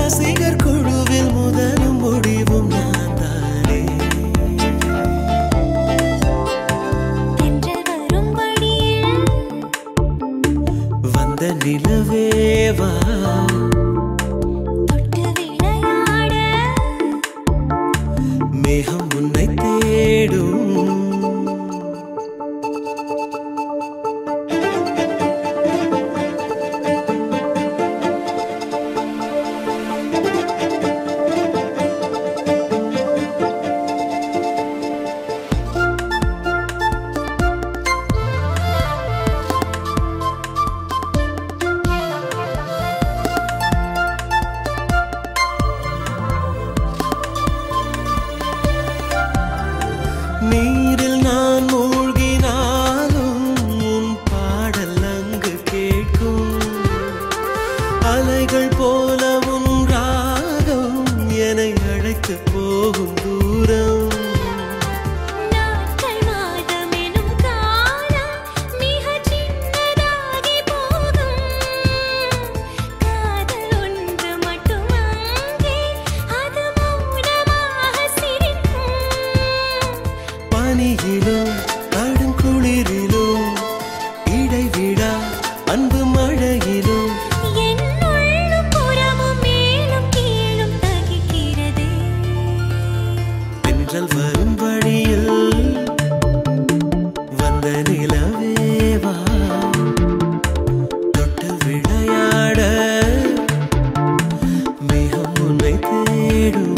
ரசிகர் குழுவில் முதலும் முடிவும் நான் தானே தென்றல் வரும் வழியில் வந்த நிலவேவா தொட்டு விளையாட மேகம் உன்னை தேடும் நீரில் நான் மூழ்கினாலும் உன் பாடல் அங்கு கேட்கும் அலைகள் போல உன் ராகம் என்னை அழைத்து போகும் தூரம் நாட்கள் மாதம் எனும் காலம் மிகச் சின்னதாகி போகும் காதல் ஒன்று மட்டும் அங்கே அது மௌனமாக சிரிக்கும் பனியிலும் கடும் குளிரிலும் இடைவிடா அன்பு மழையிலும் என்னுள்ளும் புறமும் மேலும் கீழும் தகிக்கிறதே தென்றல் வரும் வழியில் வந்த நிலவேவா தொட்டு விளையாட மிகம் உன்னை தேடும்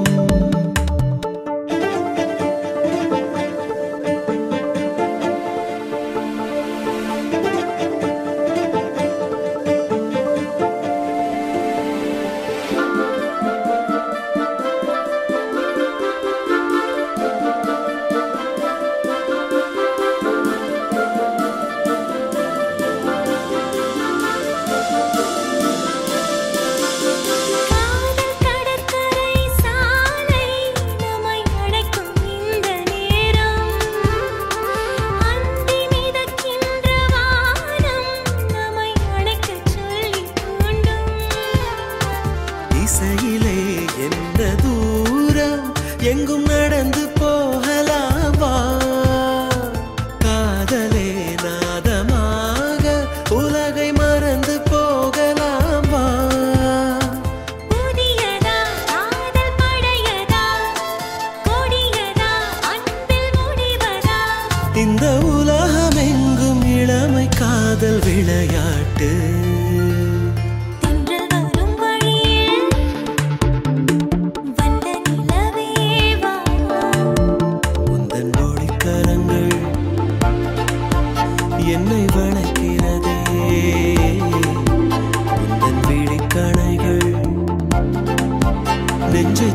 காதல் கடற்கரை சாலை நம்மை அழைக்கும் இந்த நேரம் அந்தி மிதக்கின்ற வானம் நம்மை அழைக்கச் சொல்லி தூண்டும் இசையிலே எந்த தூரம் எங்கும் நடந்து போகலாமா காதலே நாதமாக உலகை மறந்து போகலாமா புதியதா காதல் பழையதா கொடியதா அன்பில் முடிவதா இந்த உலகம் எங்கும் இளமை காதல் விளையாட்டு தென்றல் வரும் வழியில் வந்த நிலவேவா உந்தன் நொடிக்கரங்கள் என்னை வளர்க்கிறதே உந்தன் விழிக்கணைகள் நெஞ்சை